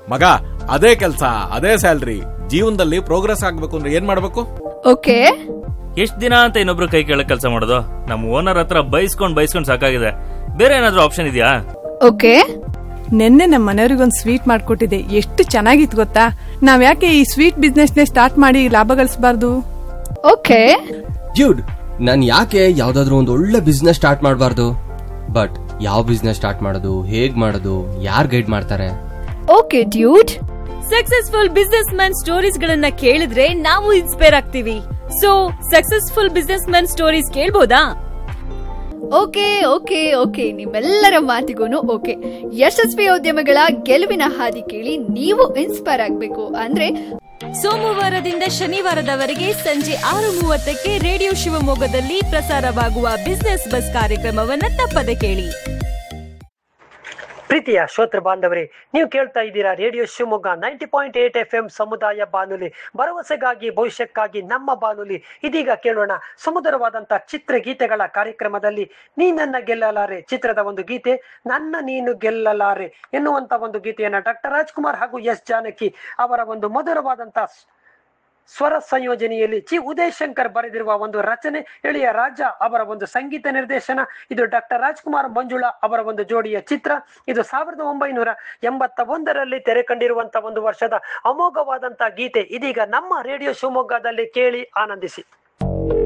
ಮಗ ಅದೇ ಕೆಲಸ ಅದೇ ಸ್ಯಾಲ್ರಿ ಜೀವನದಲ್ಲಿ ಪ್ರೋಗ್ರೆಸ್ ಆಗ್ಬೇಕು ಅಂದ್ರೆ ಏನ್ ಮಾಡ್ಬೇಕು ಓಕೆ ಎಷ್ಟ್ ದಿನ ಅಂತ ಇನ್ನೊಬ್ರು ಕೈ ಕೆಳಗ್ ಕೆಲಸ ಮಾಡೋದು ನಮ್ ಓನರ್ ಹತ್ರ ಬೈಸ್ಕೊಂಡ್ ಬೈಸ್ಕೊಂಡ್ ಸಾಕಾಗಿದೆ ಬೇರೆ ಏನಾದ್ರೂ ಆಪ್ಷನ್ ಇದೆಯಾ ಓಕೆ ನಿನ್ನೆ ನಮ್ಮ ಮನೆಯವ್ರಿಗೊಂದು ಸ್ವೀಟ್ ಮಾಡ್ಕೊಟ್ಟಿದೆ ಎಷ್ಟು ಚೆನ್ನಾಗಿತ್ತು ಗೊತ್ತಾ ನಾವ್ ಯಾಕೆ ಈ ಸ್ವೀಟ್ ಬಿಸ್ನೆಸ್ನೇ ಸ್ಟಾರ್ಟ್ ಮಾಡಿ ಲಾಭ ಗಳಿಸಬಾರ್ದು ಓಕೆ ಡ್ಯೂಡ್ ನಾನು ಯಾಕೆ ಯಾವ್ದಾದ್ರು ಒಂದು ಒಳ್ಳೆ ಬಿಸ್ನೆಸ್ ಸ್ಟಾರ್ಟ್ ಮಾಡಬಾರ್ದು ಬಟ್ ಯಾವ ಬಿಸ್ನೆಸ್ ಸ್ಟಾರ್ಟ್ ಮಾಡೋದು ಹೇಗ್ ಮಾಡೋದು ಯಾರು ಗೈಡ್ ಮಾಡ್ತಾರೆ okay dude successful businessman stories ಗಳನ್ನ ಕೇಳಿದ್ರೆ ನಾವು ಇನ್ಸ್ಪೈರ್ ಆಗ್ತೀವಿ so successful businessman stories ಕೇಳ್ಬೋದಾ ಓಕೆ ಓಕೆ ಓಕೆ ನಿಮ್ಮೆಲ್ಲರ ಮಾತಿಗೂ ಓಕೆ ಯಶಸ್ವಿ ಉದ್ಯಮಗಳ ಗೆಲುವಿನ ಹಾದಿ ಕೇಳಿ ನೀವು ಇನ್ಸ್ಪೈರ್ ಆಗಬೇಕು ಅಂದ್ರೆ ಸೋಮವಾರದಿಂದ ಶನಿವಾರದವರೆಗೆ ಸಂಜೆ ಆರು ಮೂವತ್ತಕ್ಕೆ ರೇಡಿಯೋ ಶಿವಮೊಗ್ಗದಲ್ಲಿ ಪ್ರಸಾರವಾಗುವ ಬಿಸ್ನೆಸ್ ಬಸ್ ಕಾರ್ಯಕ್ರಮವನ್ನ ತಪ್ಪದೆ ಕೇಳಿ ಪ್ರೀತಿಯ ಶ್ರೋತೃ ಬಾಂಧವರೇ ನೀವು ಕೇಳ್ತಾ ಇದ್ದೀರಾ radio Shivamogga ninety point eight F M ಸಮುದಾಯ ಬಾನುಲಿ ಭರವಸೆಗಾಗಿ ಭವಿಷ್ಯಕ್ಕಾಗಿ ನಮ್ಮ ಬಾನುಲಿ ಇದೀಗ ಕೇಳೋಣ ಸುಮಧುರವಾದಂತ ಚಿತ್ರಗೀತೆಗಳ ಕಾರ್ಯಕ್ರಮದಲ್ಲಿ ನೀ ನನ್ನ ಗೆಲ್ಲಲಾರೆ ಚಿತ್ರದ ಒಂದು ಗೀತೆ ನನ್ನ ನೀನು ಗೆಲ್ಲಲಾರೆ ಎನ್ನುವಂತ ಒಂದು ಗೀತೆಯನ್ನ ಡಾಕ್ಟರ್ ರಾಜ್ಕುಮಾರ್ ಹಾಗೂ ಎಸ್ ಜಾನಕಿ ಅವರ ಒಂದು ಮಧುರವಾದಂತ ಸ್ವರ ಸಂಯೋಜನೆಯಲ್ಲಿ ಚಿ ಉದಯ್ ಶಂಕರ್ ಬರೆದಿರುವ ಒಂದು ರಚನೆ ಎಳೆಯ ರಾಜ ಅವರ ಒಂದು ಸಂಗೀತ ನಿರ್ದೇಶನ ಇದು ಡಾಕ್ಟರ್ ರಾಜ್ಕುಮಾರ್ ಮಂಜುಳಾ ಅವರ ಒಂದು ಜೋಡಿಯ ಚಿತ್ರ ಇದು ಸಾವಿರದ ಒಂಬೈನೂರ ಎಂಬತ್ತ ಒಂದರಲ್ಲಿ ತೆರೆ ಕಂಡಿರುವಂತ ಒಂದು ವರ್ಷದ ಅಮೋಘವಾದಂತ ಗೀತೆ ಇದೀಗ ನಮ್ಮ ರೇಡಿಯೋ ಶಿವಮೊಗ್ಗದಲ್ಲಿ ಕೇಳಿ ಆನಂದಿಸಿ